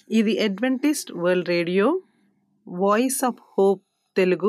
ఇది Adventist world radio voice of hope Telugu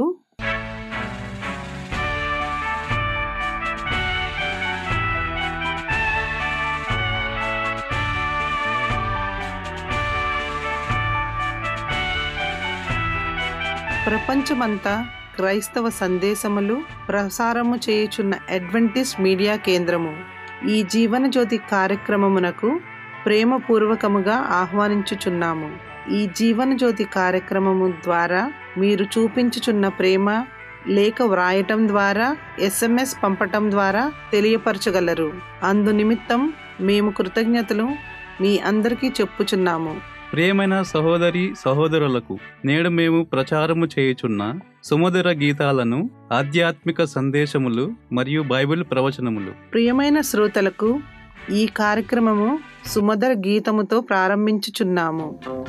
ప్రపంచమంతా క్రైస్తవ సందేశములు ప్రసారము చేయుచున్న అడ్వెంటిస్ట్ మీడియా కేంద్రము ఈ జీవన జ్యోతి కార్యక్రమమునకు ప్రేమపూర్వకముగా ఆహ్వానించుచున్నాము ఈ జీవన జ్యోతి కార్యక్రమము ద్వారా మీరు చూపించుచున్న ప్రేమ లేఖ వ్రాయటం ద్వారా ఎస్ఎంఎస్ పంపటం ద్వారా తెలియపరచగలరు అందు నిమిత్తం మేము కృతజ్ఞతలు మీ అందరికీ చెప్పుచున్నాము ప్రియమైన సహోదరి సహోదరులకు నేడు మేము ప్రచారము చేయుచున్న సుమధుర గీతాలను ఆధ్యాత్మిక సందేశములు మరియు బైబిల్ ప్రవచనములు ప్రియమైన శ్రోతలకు ఈ కార్యక్రమము సుమధుర గీతముతో ప్రారంభించుచున్నాము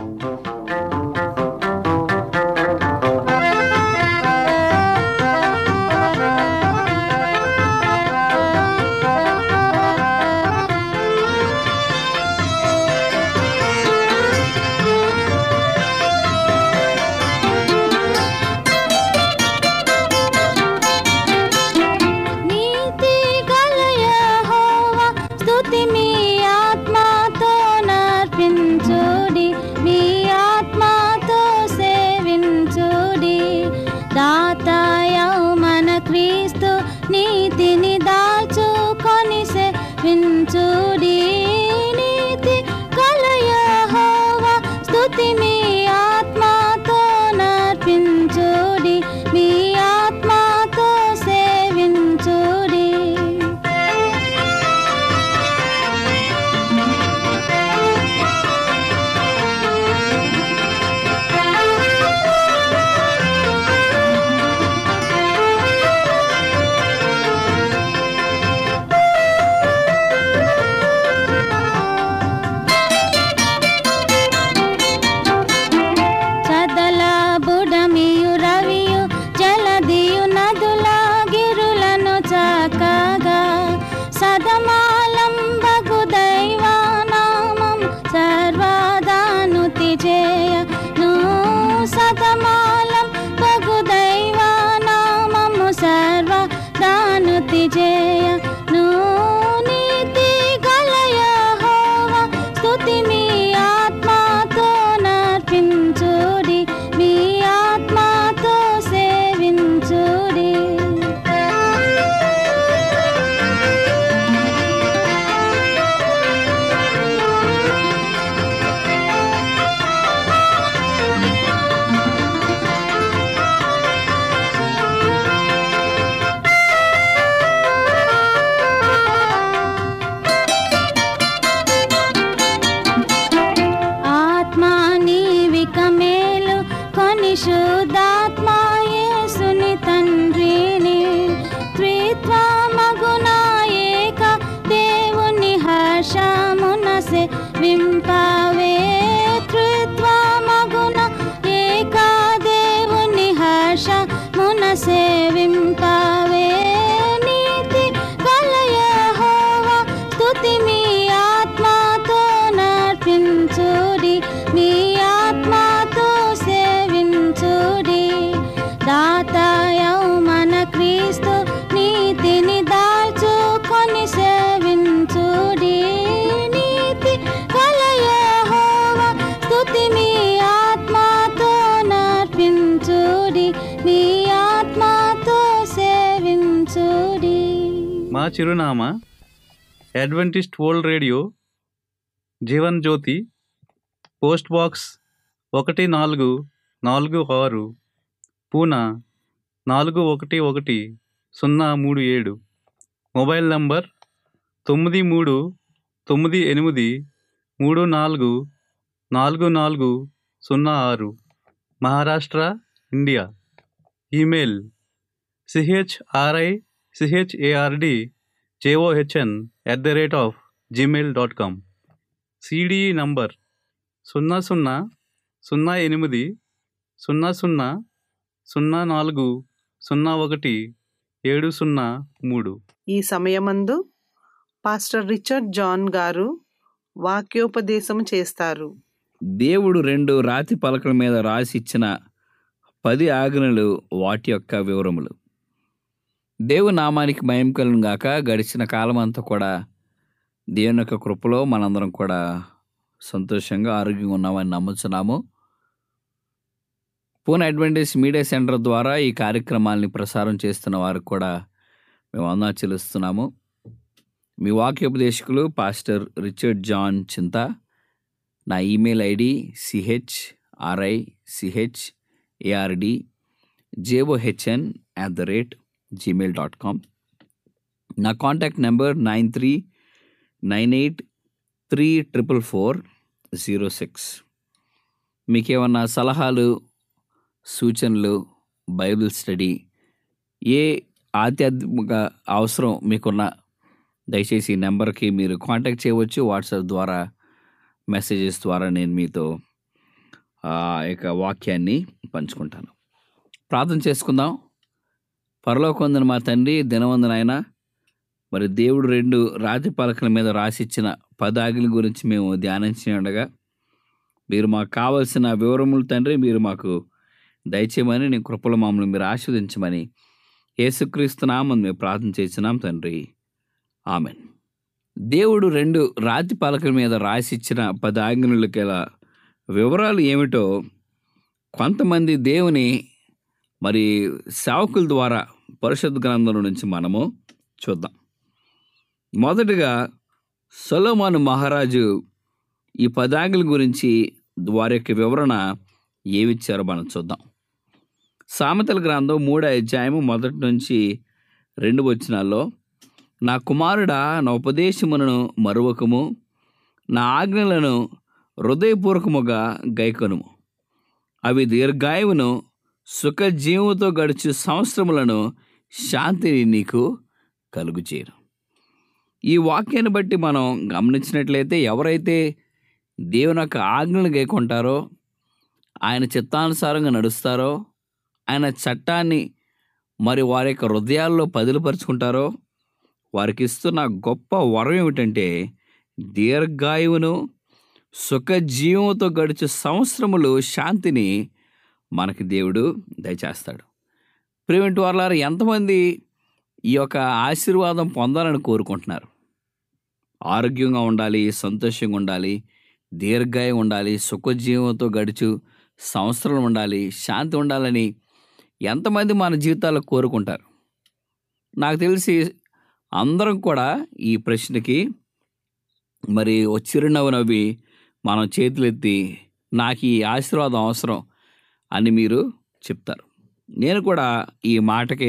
నీతి గల యెహోవా స్తుతి మీ ఆత్మతో నర్పించుడి మీ ఆత్మతో సేవించుడి దాతయౌ మన క్రీస్తు నీతిని దాచుకొని సేవించుడి నీతి గల యెహోవా స్తుతి మీ ఆత్మతో నర్పించుడి మీ ఆత్మతో సేవించుడి చదల బుడమియు రవియు జలదియు నదుల గిరులను చక్కగా సదమాలంబగు దైవానామం సర్వదానుతి చేయను సదమాలం బగు దైవానామము సర్వదానుతి చేయను నీతి గల యెహోవా స్తుతి మీ ఆత్మతో నర్పించుడి మీ ఆత్మతో సేవించుడి ఆత్మా నీవిక మేలు కొని శుద్ధాత్మా యేసుని తండ్రిని త్రిత్వ మగునాయేక దేవుని హర్షమునసే వింపవే త్రిత్వ మగున ఏక దేవుని హర్ష మునసే వింపవే నీతి గల యెహోవా స్తుతి మీ ఆత్మతో నర్పించుడి మీ ఆత్మతో సేవించుడి దాతయౌ మన క్రీస్తు నీతిని దాల్చుకొని సేవించుడి నీతి గల యెహోవా స్తుతి మీ ఆత్మతో నర్పించుడి మీ ఆత్మతో సేవించుడి మా చిరునామా Adventist world radio Jeevan Jyoti post box ఒకటి నాలుగు నాలుగు ఆరు పూనా నాలుగు ఒకటి ఒకటి సున్నా మూడు ఏడు మొబైల్ నంబర్ తొమ్మిది మూడు తొమ్మిది ఎనిమిది మూడు నాలుగు నాలుగు నాలుగు సున్నా ఆరు Maharashtra India email CHRI CHARD JOHN at the rate of Gmail dot com CDE number సున్నా సున్నా సున్నా ఎనిమిది సున్నా సున్నా సున్నా నాలుగు సున్నా ఒకటి ఏడు సున్నా మూడు ఈ సమయమందు పాస్టర్ రిచర్డ్ జాన్ గారు వాక్యోపదేశం చేస్తారు దేవుడు రెండు రాతి పలకల మీద రాసి ఇచ్చిన పది ఆజ్ఞలు వాటి యొక్క వివరములు దేవుని నామానికి మయం కలును గాక గడిచిన కాలం అంతా కూడా దేవుని యొక్క కృపలో మనందరం కూడా సంతోషంగా ఆరోగ్యంగా ఉన్నామని నమ్ముతున్నాము పూణె అడ్వెంటేజ్ మీడియా సెంటర్ ద్వారా ఈ కార్యక్రమాల్ని ప్రసారం చేస్తున్న వారికి కూడా మేము అందా చెల్లిస్తున్నాము మీ వాక్యోపదేశకులు పాస్టర్ రిచర్డ్ జాన్ చింత నా email ID CH RI CH ARD JOHN at the rate Gmail dot com నా contact number nine three nine eight three triple four zero six మీకు ఏమన్నా సలహాలు సూచనలు బైబిల్ స్టడీ ఏ ఆధ్యాత్మిక అవసరం మీకున్న దయచేసి ఈ నెంబర్కి మీరు కాంటాక్ట్ చేయవచ్చు వాట్సాప్ ద్వారా మెసేజెస్ ద్వారా నేను మీతో ఆ యొక్క వాక్యాన్ని పంచుకుంటాను ప్రార్థన చేసుకుందాం పరలోకొందని మా తండ్రి దినవందనాయన మరి దేవుడు రెండు రాతి పలకల మీద రాసిచ్చిన పదాగిల గురించి మేము ధ్యానించి ఉండగా మీరు మాకు కావలసిన వివరములు తండ్రి మీరు మాకు దయచేయమని నీ కృపల మమ్మల్ని మీరు ఆస్వాదించమని యేసుక్రీస్తు నామని మేము ప్రార్థన చేసినాం తండ్రి ఆమెన్ దేవుడు రెండు రాతి పలకల మీద రాసిచ్చిన పది ఆజ్ఞలు గల వివరాలు ఏమిటో కొంతమంది దేవుని మరి సేవకుల ద్వారా పరిషత్ గ్రంథం నుంచి మనము చూద్దాం మొదటగా సొలోమాను మహారాజు ఈ పదాగుల గురించి వారి యొక్క వివరణ ఏమిచ్చారో మనం చూద్దాం సామెతల గ్రంథం మూడో అధ్యాయము మొదటి నుంచి రెండు వచనాల్లో నా కుమారుడా నా ఉపదేశములను మరువకము నా ఆజ్ఞలను హృదయపూర్వకముగా గైకొనుము అవి దీర్ఘాయువును సుఖజీవుతో గడిచే సంవత్సరములను శాంతిని నీకు కలుగు చేయరు ఈ వాక్యాన్ని బట్టి మనం గమనించినట్లయితే ఎవరైతే దేవుని యొక్క ఆజ్ఞలు గైకొంటారో ఆయన చిత్తానుసారంగా నడుస్తారో ఆయన చట్టాన్ని మరి వారి యొక్క హృదయాల్లో పదిలపరుచుకుంటారో వారికి ఇస్తున్న గొప్ప వరం ఏమిటంటే దీర్ఘాయువును సుఖజీవంతో గడిచే సంవత్సరములు శాంతిని మనకి దేవుడు దయచేస్తాడు ప్రేమిటి వాళ్ళారు ఎంతమంది ఈ యొక్క ఆశీర్వాదం పొందాలని కోరుకుంటున్నారు ఆరోగ్యంగా ఉండాలి సంతోషంగా ఉండాలి దీర్ఘాయం ఉండాలి సుఖజీవంతో గడుచు సంవత్సరం ఉండాలి శాంతి ఉండాలని ఎంతమంది మన జీవితాల్లో కోరుకుంటారు నాకు తెలిసి అందరం కూడా ఈ ప్రశ్నకి మరి ఓ చిరునవ్వు నవ్వి మనం చేతులెత్తి నాకు ఈ ఆశీర్వాదం అవసరం అని మీరు చెప్తారు నేను కూడా ఈ మాటకి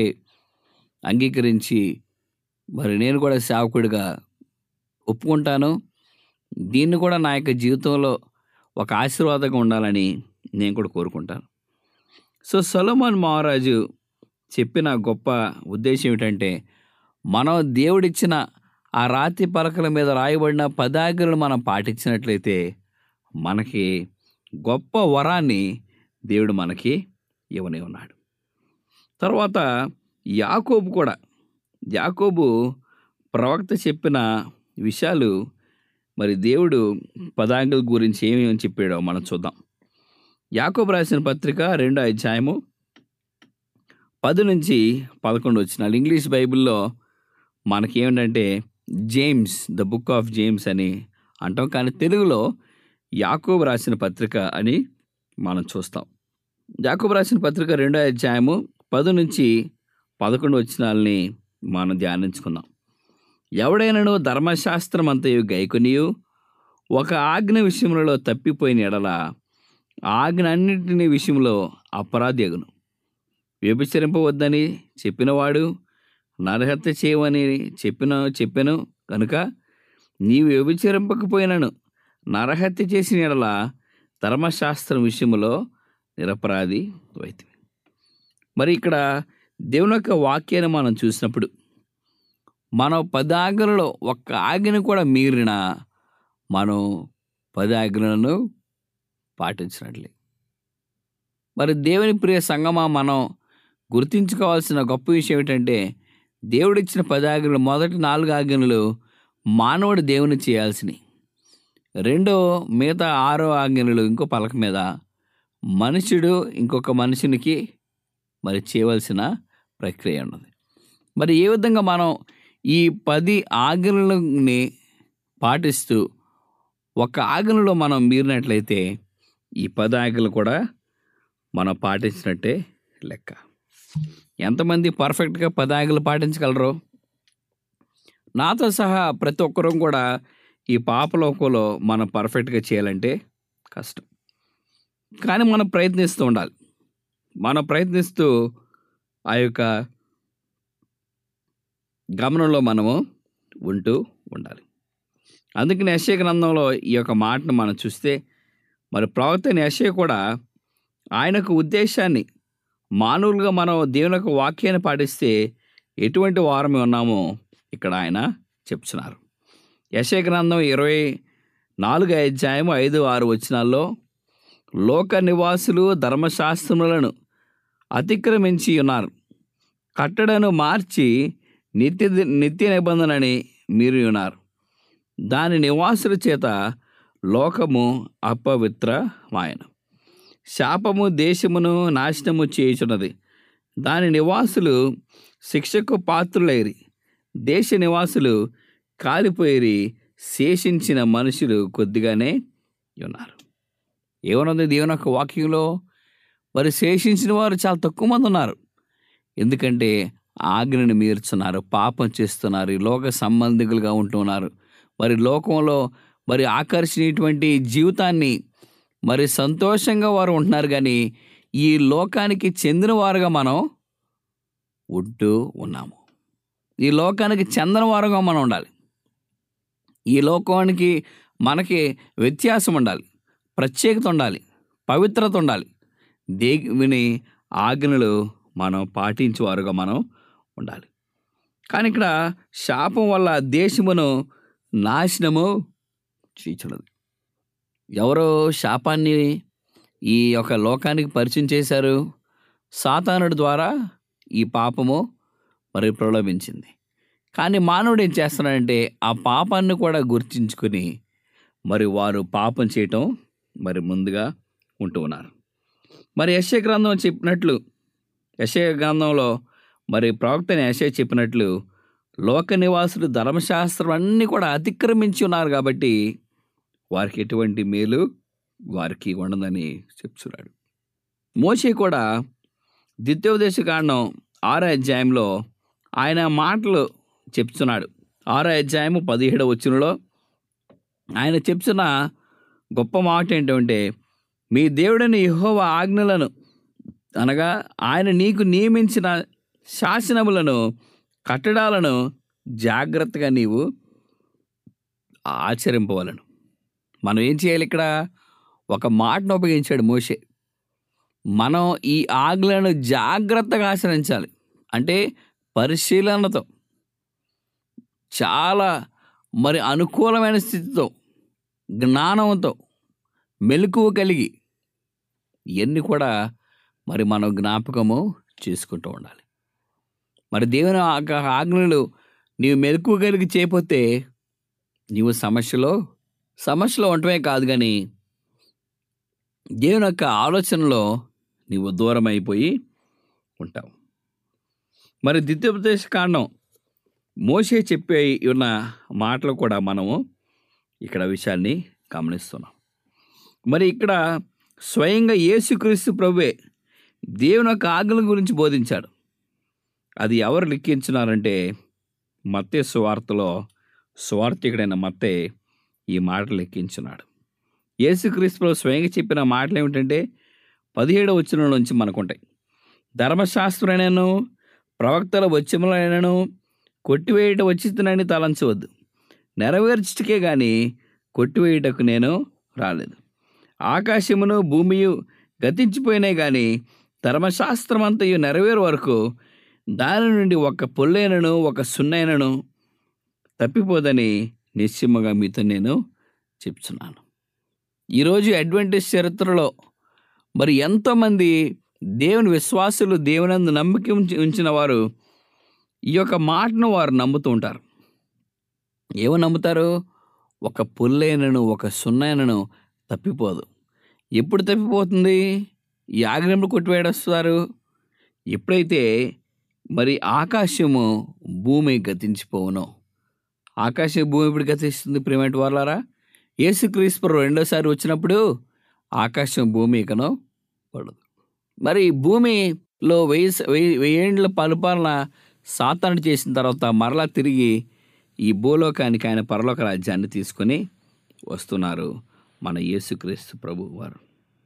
అంగీకరించి మరి నేను కూడా సేవకుడిగా ఒప్పుకుంటాను దీన్ని కూడా నా యొక్క జీవితంలో ఒక ఆశీర్వాదంగా ఉండాలని నేను కూడా కోరుకుంటాను సో సొలమాన్ మహారాజు చెప్పిన గొప్ప ఉద్దేశం ఏమిటంటే మనం దేవుడిచ్చిన ఆ రాతి పలకల మీద రాయబడిన పదాగ్రలు మనం పాటించినట్లయితే మనకి గొప్ప వరాన్ని దేవుడు మనకి ఇవ్వనే ఉన్నాడు తర్వాత యాకోబు కూడా యాకోబు ప్రవక్త చెప్పిన విషయాలు మరి దేవుడు పదాంగుల గురించి ఏమేమి చెప్పాడో మనం చూద్దాం యాకోబు రాసిన పత్రిక రెండో అధ్యాయము పది నుంచి పదకొండు వచ్చినాలు ఇంగ్లీష్ బైబిల్లో మనకి ఏమిటంటే James the book of James అని అంటాం కానీ తెలుగులో యాకోబు రాసిన పత్రిక అని మనం చూస్తాం యాకోబు రాసిన పత్రిక రెండో అధ్యాయము పది నుంచి పదకొండు వచ్చినాలని మనం ధ్యానించుకుందాం ఎవడైనాను ధర్మశాస్త్రం అంతయు గైకొనియు ఒక ఆజ్ఞ విషయంలో తప్పిపోయిన ఎడల ఆజ్ఞ అన్నింటినీ విషయంలో అపరాధి అగును వ్యభిచరింపవద్దని చెప్పినవాడు నరహత్య చేయమని చెప్పిన చెప్పాను కనుక నీవు వ్యభిచరింపకపోయినను నరహత్య చేసిన ఎడల ధర్మశాస్త్రం విషయంలో నిరపరాధి వైద్యం మరి ఇక్కడ దేవుని యొక్క వాక్యాన్ని మనం చూసినప్పుడు మనం పది ఆజ్ఞలలో ఒక్క ఆజ్ఞను కూడా మీరిన మనం పది ఆజ్ఞలను పాటించినట్లే మరి దేవుని ప్రియ సంగమా మనం గుర్తించుకోవాల్సిన గొప్ప విషయం ఏంటంటే దేవుడిచ్చిన పది ఆజ్ఞలు మొదటి నాలుగు ఆజ్ఞలు మానవుడు దేవుని చేయాల్సినవి రెండో మిగతా ఆరో ఆజ్ఞలు ఇంకో పలక మీద మనుషుడు ఇంకొక మనుషునికి మరి చేయవలసిన ప్రక్రియ ఉన్నది మరి ఏ విధంగా మనం ఈ పది ఆజ్ఞలని పాటిస్తూ ఒక ఆజ్ఞలో మనం మీరినట్లయితే ఈ పది ఆజ్ఞలు కూడా మనం పాటించినట్టే లెక్క ఎంతమంది పర్ఫెక్ట్గా పది ఆజ్ఞలు పాటించగలరు నాతో సహా ప్రతి ఒక్కరూ కూడా ఈ పాపలోకంలో మనం పర్ఫెక్ట్గా చేయాలంటే కష్టం కానీ మనం ప్రయత్నిస్తూ ఉండాలి మనం ప్రయత్నిస్తూ ఆ యొక్క గమనంలో మనము ఉంటూ ఉండాలి అందుకని యశ్య గ్రంథంలో ఈ యొక్క మాటను మనం చూస్తే మరి ప్రవక్త యశ్య కూడా ఆయనకు ఉద్దేశాన్ని మానవులుగా మనం దేవుని యొక్క వాక్యాన్ని పాటిస్తే ఎటువంటి వారమే ఉన్నామో ఇక్కడ ఆయన చెప్తున్నారు యశయ గ్రంథం ఇరవై నాలుగు అధ్యాయం ఐదు ఆరు వచనాల్లో లోక నివాసులు ధర్మశాస్త్రములను అతిక్రమించి ఉన్నారు కట్టడను మార్చి నిత్య నిత్య నిబంధనని మీరు ఉన్నారు దాని నివాసుల చేత లోకము అపవిత్రమాయన శాపము దేశమును నాశనము చేయుచున్నది దాని నివాసులు శిక్షకు పాత్రులైరి దేశ నివాసులు కాలిపోయిరి శేషించిన మనుషులు కొద్దిగానే ఉన్నారు ఏమన్నది దేవుని యొక్క వాక్యంలో మరి శేషించిన వారు చాలా తక్కువ మంది ఉన్నారు ఎందుకంటే ఆజ్ఞని మీరుచున్నారు పాపం చేస్తున్నారు ఈ లోక సంబంధికులుగా ఉంటున్నారు మరి లోకంలో మరి ఆకర్షణీయటువంటి జీవితాన్ని మరి సంతోషంగా వారు ఉంటున్నారు కానీ ఈ లోకానికి చెందిన వారుగా మనం ఉంటూ ఉన్నాము ఈ లోకానికి చెందిన వారుగా మనం ఉండాలి ఈ లోకానికి మనకి వ్యత్యాసం ఉండాలి ప్రత్యేకత ఉండాలి పవిత్రత ఉండాలి దేవుని ఆజ్ఞలు మనం పాటించేవారుగా మనం ఉండాలి కానీ ఇక్కడ శాపం వల్ల దేశమును నాశనము చీచున్నది ఎవరో శాపాన్ని ఈ యొక్క లోకానికి పరిచయం చేశారు సాతానుడి ద్వారా ఈ పాపము మరి ప్రలోభించింది కానీ మానవుడు ఏం చేస్తున్నాడంటే ఆ పాపాన్ని కూడా గుర్తించుకుని మరి వారు పాపం చేయటం మరి ముందుగా ఉంటూ ఉన్నారు మరి యశయ గ్రంథం చెప్పినట్లు యశయ గ్రంథంలో మరి ప్రవక్తని యశయ చెప్పినట్లు లోక నివాసులు ధర్మశాస్త్రం అన్నీ కూడా అతిక్రమించి ఉన్నారు కాబట్టి వారికి ఎటువంటి మేలు వారికి ఉండదని చెప్తున్నాడు మోషే కూడా ద్వితీయోపదేశ కాండం ఆరో అధ్యాయంలో ఆయన మాటలు చెప్తున్నాడు ఆరో అధ్యాయము పదిహేడవ వచ్చినలో ఆయన చెప్తున్న గొప్ప మాట ఏంటంటే మీ దేవుడని యెహోవా ఆజ్ఞలను అనగా ఆయన నీకు నియమించిన శాసనములను కట్టడాలను జాగ్రత్తగా నీవు ఆచరింపవలను మనం ఏం చేయాలి ఇక్కడ ఒక మాటను ఉపయోగించాడు మోషే మనం ఈ ఆజ్ఞలను జాగ్రత్తగా ఆచరించాలి అంటే పరిశీలనతో చాలా మరి అనుకూలమైన స్థితితో జ్ఞానంతో మెలకువ కలిగి ఇవన్నీ కూడా మరి మనం జ్ఞాపకము చేసుకుంటూ ఉండాలి మరి దేవుని ఆ- ఆజ్ఞలు నీవు మెలకువ కలిగి చేయకపోతే నీవు సమస్యలో సమస్యలో ఉండటమే కాదు కానీ దేవుని యొక్క ఆలోచనలో నీవు దూరం అయిపోయి ఉంటావు మరి ద్వితీయోపదేశ కాండం మోసే చెప్పే ఉన్న మాటలు కూడా మనము ఇక్కడ విషయాన్ని గమనిస్తున్నాం మరి ఇక్కడ స్వయంగా యేసుక్రీస్తు ప్రభువే దేవుని యొక్క ఆజ్ఞల గురించి బోధించాడు అది ఎవరు లిఖించినారంటే మత్తే సువార్తలో స్వార్థికుడైన మత్తే ఈ మాటలు లెక్కించున్నాడు యేసుక్రీస్తు ప్రభు స్వయంగా చెప్పిన మాటలు ఏమిటంటే పదిహేడవ వచ్చిన నుంచి మనకుంటాయి ధర్మశాస్త్రుడైనను ప్రవక్తల వచ్చములైనను కొట్టివేయట వచ్చిందని తలంచవద్దు నెరవేర్చుటకే గాని కొట్టివేయుటకు నేను రాలేదు ఆకాశమును భూమియు గతించిపోయినాయి కానీ ధర్మశాస్త్రమంతయు నెరవేరు వరకు దాని నుండి ఒక పొల్లైనను ఒక సున్నైనను తప్పిపోదని నిశ్చయముగా మీతో నేను చెప్తున్నాను ఈరోజు అడ్వెంటేజ్ చరిత్రలో మరి ఎంతోమంది దేవుని విశ్వాసులు దేవునందు నమ్మకం ఉంచి- ఉంచిన వారు ఈ యొక్క మాటను వారు నమ్ముతూ ఉంటారు ఏమో నమ్ముతారు ఒక పుల్లైనను ఒక సున్నైనను తప్పిపోదు ఎప్పుడు తప్పిపోతుంది ఈ ఆగ్రహంలో కొట్టివేడొస్తారు ఎప్పుడైతే మరి ఆకాశము భూమి గతించిపోవును ఆకాశ భూమి ఇప్పుడు గతిస్తుంది ప్రేమేట్ వాళ్ళారా యేసుక్రీస్తు రెండోసారి వచ్చినప్పుడు ఆకాశం భూమి ఇకను పడదు మరి భూమిలో వెయ్యి స- వెయ్యి వెయ్యేండ్ల పరిపాలన సాతాను చేసిన తర్వాత మరలా తిరిగి ఈ భూలోకానికి ఆయన పరలోక రాజ్యాన్ని తీసుకొని వస్తున్నారు మన యేసుక్రీస్తు ప్రభు వారు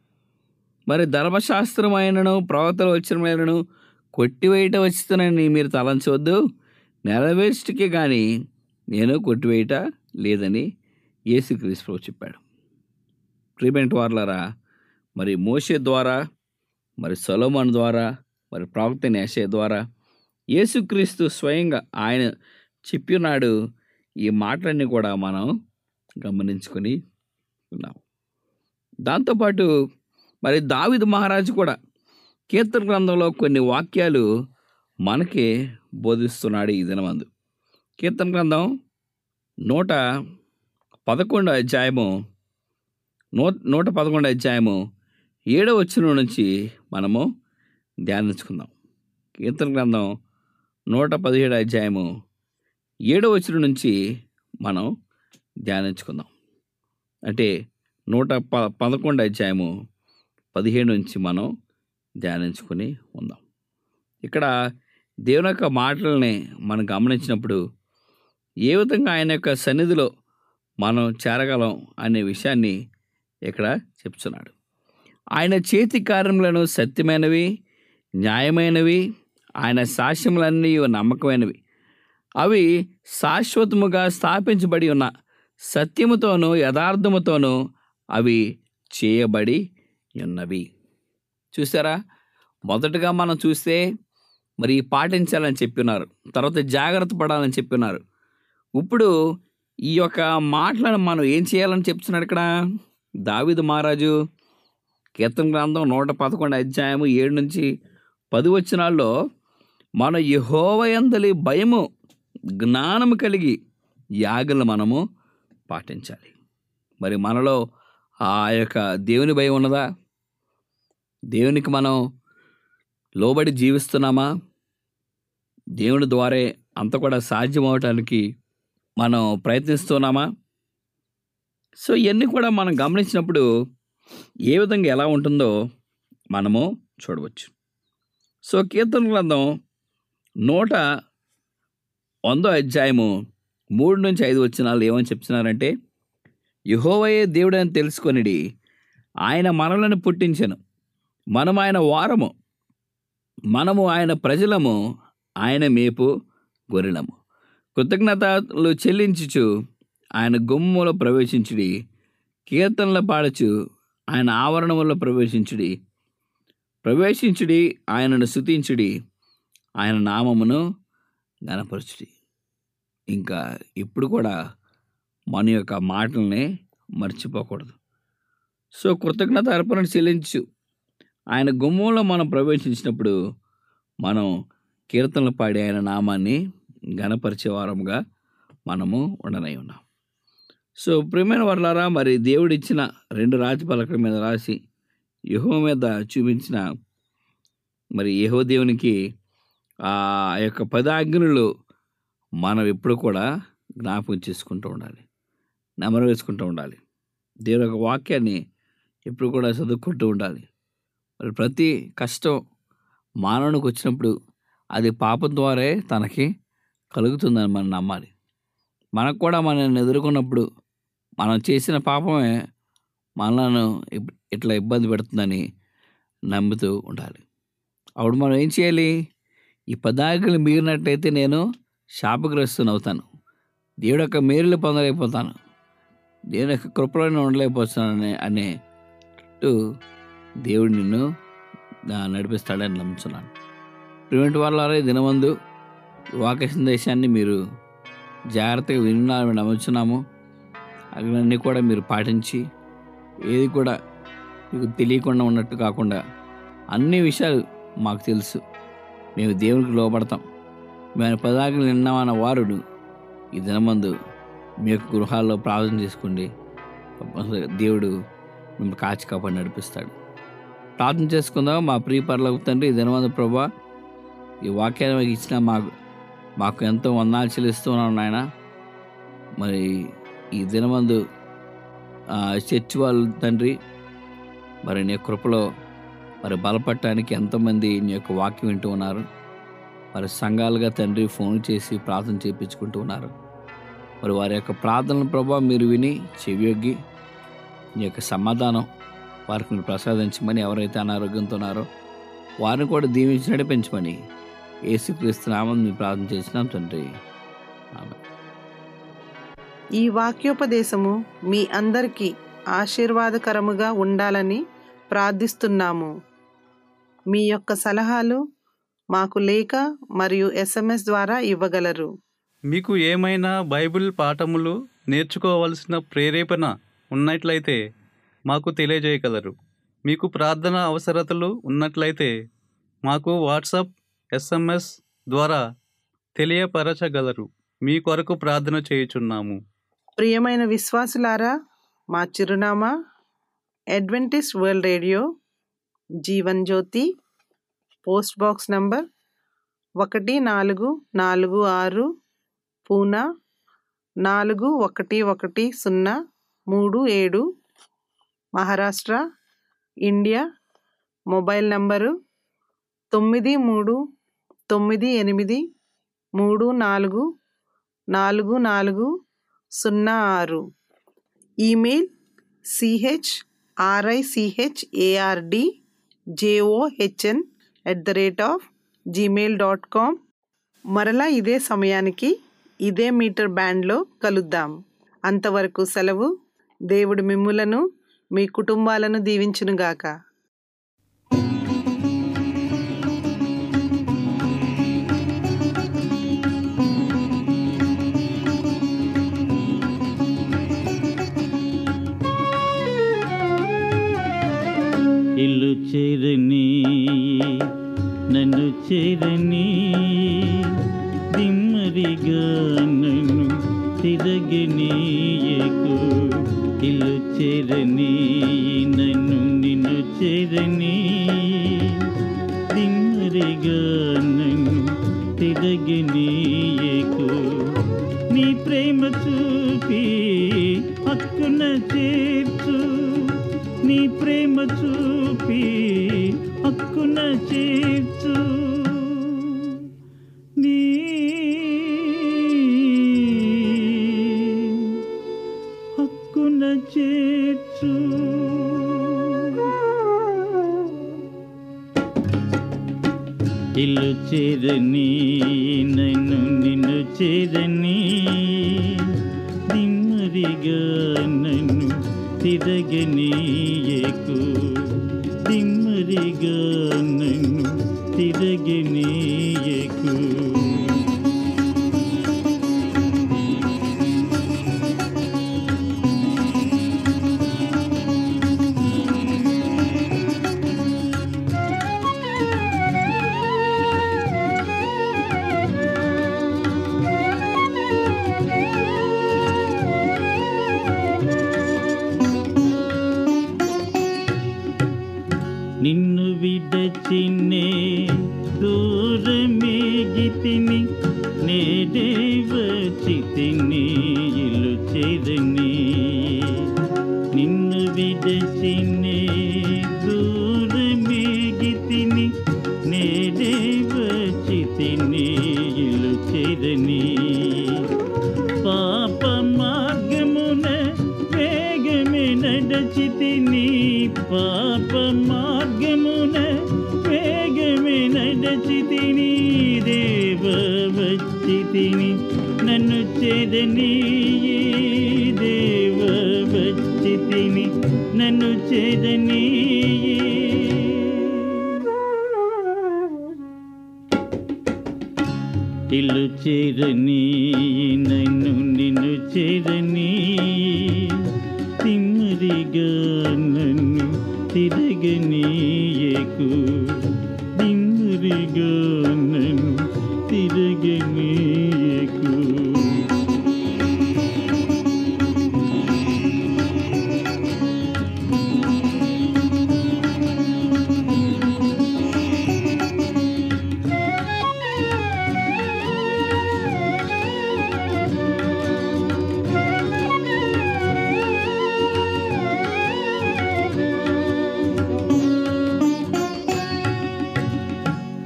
మరి ధర్మశాస్త్రం అయినను ప్రవక్తలు వచ్చినను కొట్టివేయట వచ్చినని మీరు తలంచవద్దు నెరవేర్చటికే కానీ నేను కొట్టివేయట లేదని యేసుక్రీస్తు ప్రభు చెప్పాడు ప్రీమెంట్ వార్లరా మరి మోషే ద్వారా మరి సొలోమన్ ద్వారా మరి ప్రవక్త నేషే ద్వారా యేసుక్రీస్తు స్వయంగా ఆయన చెప్పినాడు ఈ మాటలన్నీ కూడా మనం గమనించుకొని ఉన్నాం దాంతోపాటు మరి దావిద్ మహారాజు కూడా కీర్తన గ్రంథంలో కొన్ని వాక్యాలు మనకి బోధిస్తున్నాడు ఈ దినమందు కీర్తన గ్రంథం నూట పదకొండు అధ్యాయము నూ నూట పదకొండు అధ్యాయము ఏడవ వచ్చిన నుంచి మనము ధ్యానించుకుందాం కీర్తన గ్రంథం నూట పదిహేడు అధ్యాయము ఏడవ వచ్చిన నుంచి మనం ధ్యానించుకుందాం అంటే నూట ప పదకొండు అధ్యాయము పదిహేడు నుంచి మనం ధ్యానించుకొని ఉందాం ఇక్కడ దేవుని యొక్క మాటలని మనం గమనించినప్పుడు ఏ విధంగా ఆయన యొక్క సన్నిధిలో మనం చేరగలం అనే విషయాన్ని ఇక్కడ చెప్తున్నాడు ఆయన చేతి కార్యములను సత్యమైనవి న్యాయమైనవి ఆయన సాక్ష్యములన్నీ నమ్మకమైనవి అవి శాశ్వతముగా స్థాపించబడి ఉన్న సత్యముతోనూ యథార్థముతోనూ అవి చేయబడి ఉన్నవి చూసారా మొదటగా మనం చూస్తే మరి పాటించాలని చెప్పినారు తర్వాత జాగ్రత్త పడాలని చెప్పినారు ఇప్పుడు ఈ యొక్క మాటలను మనం ఏం చేయాలని చెప్తున్నాడు ఇక్కడ దావిదు మహారాజు కీర్తన గ్రంథం నూట పదకొండు అధ్యాయము ఏడు నుంచి పది వచనాల్లో మన యహోవయందలి భయము జ్ఞానము కలిగి యాగలు మనము పాటించాలి మరి మనలో ఆ యొక్క దేవుని భయం ఉన్నదా దేవునికి మనం లోబడి జీవిస్తున్నామా దేవుని ద్వారే అంత కూడా సాధ్యం అవటానికి మనం ప్రయత్నిస్తున్నామా సో ఇవన్నీ కూడా మనం గమనించినప్పుడు ఏ విధంగా ఎలా ఉంటుందో మనము చూడవచ్చు సో కీర్తన గ్రంథం నూట వందో అధ్యాయము మూడు నుంచి ఐదు వచ్చినాలు ఏమని చెప్తున్నారంటే యహోవయే దేవుడని తెలుసుకొనిడి ఆయన మనలను పుట్టించెను మనం ఆయన వారము మనము ఆయన ప్రజలము ఆయన మేపు గొర్రెలము కృతజ్ఞతలు చెల్లించుచు ఆయన గుమ్మలో ప్రవేశించుడి కీర్తనలు పాడచు ఆయన ఆవరణములో ప్రవేశించుడి ప్రవేశించుడి ఆయనను స్తుతించుడి ఆయన నామమును గనపరచుడి ఇంకా ఇప్పుడు కూడా మన యొక్క మాటల్ని మర్చిపోకూడదు సో కృతజ్ఞత అర్పణ చెల్లించు ఆయన గుమ్మంలో మనం ప్రవేశించినప్పుడు మనం కీర్తనలు పాడి ఆయన నామాన్ని గణపరిచే వారముగా మనము ఉండనై ఉన్నాం సో ప్రియమైన వర్లారా మరి దేవుడిచ్చిన రెండు రాతి పలకల మీద రాసి యహో మీద చూపించిన మరి యహో దేవునికి ఆ యొక్క పదాజ్ఞలు మనం ఎప్పుడు కూడా జ్ఞాపకం చేసుకుంటూ ఉండాలి నెమరు వేసుకుంటూ ఉండాలి దేవుని యొక్క వాక్యాన్ని ఎప్పుడు కూడా చదువుకుంటూ ఉండాలి మరి ప్రతి కష్టం మానవునికి వచ్చినప్పుడు అది పాపం ద్వారే తనకి కలుగుతుందని మనం నమ్మాలి మనకు కూడా మనల్ని ఎదుర్కొన్నప్పుడు మనం చేసిన పాపమే మనలను ఇప్- ఇట్లా ఇబ్బంది పెడుతుందని నమ్ముతూ ఉండాలి అప్పుడు మనం ఏం చేయాలి ఈ పదార్థాలు మీరినట్టయితే నేను శాపగ్రస్తుని అవుతాను దేవుడు యొక్క మేలులు పొందలేకపోతాను దేవుని యొక్క కృపలోనే ఉండలేకపోతున్నాను అనే అనే దేవుడు నిన్ను ఆ, నడిపిస్తాడని నమ్ముతున్నాను ప్రివెంట్ వాళ్ళ దినమందు వాక్య సందేశాన్ని మీరు జాగ్రత్తగా విన్నారని నమ్ముతున్నాము అన్నీ కూడా మీరు పాటించి ఏది కూడా మీకు తెలియకుండా ఉన్నట్టు కాకుండా అన్ని విషయాలు మాకు తెలుసు మేము దేవునికి లోపడతాం మేము పదాకులు విన్నామన్న వారుడు ఈ దినమందు మీ యొక్క గృహాల్లో ప్రార్థన చేసుకోండి దేవుడు మిమ్మల్ని కాచి కాపాడి నడిపిస్తాడు ప్రార్థన చేసుకుందాం మా ప్రియ పర్లకు తండ్రి ఈ దినవంద ప్రభా ఈ వాక్యాన్ని మాకు ఇచ్చిన మాకు మాకు ఎంతో వందనాలు చెల్లిస్తున్నాం నాయన మరి ఈ దినమందు ఆ, చర్చి వాళ్ళు తండ్రి మరి నీ కృపలో మరి బలపడటానికి ఎంతోమంది నీ యొక్క వాక్యం వింటూ ఉన్నారు మరి సంఘాలుగా తండ్రి ఫోన్ చేసి ప్రార్థన చేయించుకుంటూ ఉన్నారు మరి వారి యొక్క ప్రార్థనల ప్రభావ మీరు విని చెవియొగ్గి నీ యొక్క సమాధానం వారికి మీరు ప్రసాదించమని ఎవరైతే అనారోగ్యంతో ఉన్నారో వారిని కూడా దీవించి నడిపించమని యేసుక్రీస్తు నామం మీ ప్రార్థన చేసినాం తండ్రి ఆమె ఈ వాక్యోపదేశము మీ అందరికీ ఆశీర్వాదకరముగా ఉండాలని ప్రార్థిస్తున్నాము మీ యొక్క సలహాలు మాకు లేఖ మరియు ఎస్ఎంఎస్ ద్వారా ఇవ్వగలరు మీకు ఏమైనా బైబిల్ పాఠములు నేర్చుకోవలసిన ప్రేరేపణ ఉన్నట్లయితే మాకు తెలియజేయగలరు మీకు ప్రార్థన అవసరతలు ఉన్నట్లయితే మాకు వాట్సాప్ ఎస్ఎంఎస్ ద్వారా తెలియపరచగలరు మీ కొరకు ప్రార్థన చేయుచున్నాము ప్రియమైన విశ్వాసులారా మా చిరునామా Adventist world radio Jeevan Jyoti post box number ఒకటి నాలుగు నాలుగు ఆరు పూనా నాలుగు ఒకటి ఒకటి సున్నా మూడు ఏడు మహారాష్ట్ర ఇండియా మొబైల్ నంబరు తొమ్మిది మూడు తొమ్మిది ఎనిమిది మూడు నాలుగు నాలుగు నాలుగు సున్నా ఆరు email CH RICH ARD JOHN at the rate of Gmail dot com మరలా ఇదే సమయానికి ఇదే మీటర్ బ్యాండ్లో కలుద్దాం అంతవరకు సెలవు దేవుడు మిమ్ములను మీ కుటుంబాలను దీవించునుగాక ఇల్లు చేరని నన్ను చేరని దిమ్మరిగా నన్ను తిరగనీయకు ఇల్లు చేరని నన్ను నిన్ను చేరని దిమ్మరిగా నన్ను తిరగనీయకు నీ ప్రేమ చూపి హక్కున చేర్చు నీ ప్రేమ చూపి హక్కున చేర్చు నీ హక్కున చేర్చు ఇల్లు చేరని నన్ను నిన్ను చేరని దిమ్మరిగా నన్ను తిరగనీయకు దిమ్మరిగా నన్ను తిరగనీయకు నిన్ను విడచినే దూరమేగితిని నేడే వచ్చితిని ఇల్లు చేరని నిన్ను విడచినే దూరమేగితిని నేడే వచ్చితిని ఇల్లు చేరని పాప మార్గమున వేగమే నడచితిని పాప మార్గమున వేగమే నడచితిని దేవ వచ్చితిని నన్ను చేదని దేవ వచ్చితిని నన్ను చేదని ఇల్లు చేరని నన్ను నిన్ను చేరని తిమ్మరిగా నన్ను తిరగనీయకు తిమ్మరిగా నన్ను తిరగనీయకు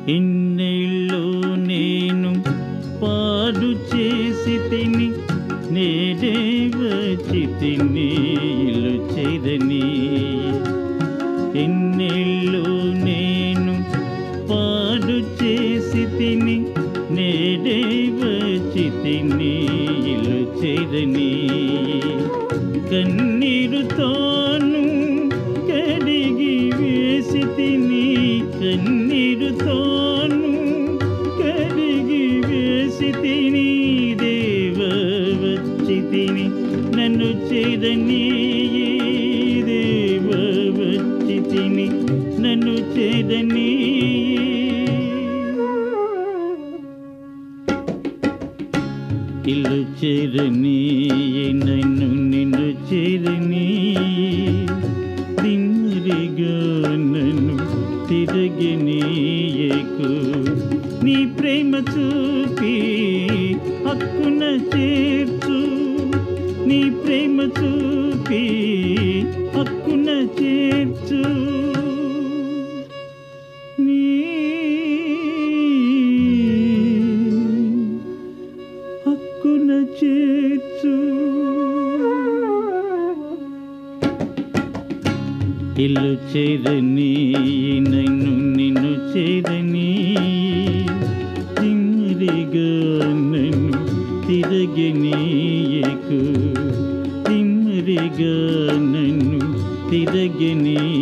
ఇన్నేళ్ళు నేను పాడు చేసి తిని నేడే వచ్చి తిని ఇల్లు చేరని ఎన్నేళ్ళు నేను పాడు చేసి తిని నేడే వచ్చి తిని ఇల్లు చేరని కన్నీరుతోను కడిగి వేసి తిని కన్నీరుతోను కడిగి వేసి తిని దేవ వచ్చి తిని నన్ను చేరని దేవ వచ్చి తిని నన్ను చేరని ఇల్లు చేరని నన్ను నిన్ను చేరని తిమ్మరిగా నన్ను తిరగనీయకు నీ ప్రేమ చూపి హక్కున చేర్చు నీ ప్రేమ చూపి హక్కున చేర్చు నీ హక్కున చేర్చు ఇల్లు చేరని నన్ను నిన్ను చేరని తిమ్మరిగా నన్ను తిరగనీయకు తిమ్మరిగా నన్ను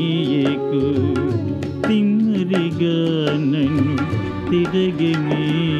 తిరగనీయకు తిమ్మరిగా నన్ను తిరగనీయకు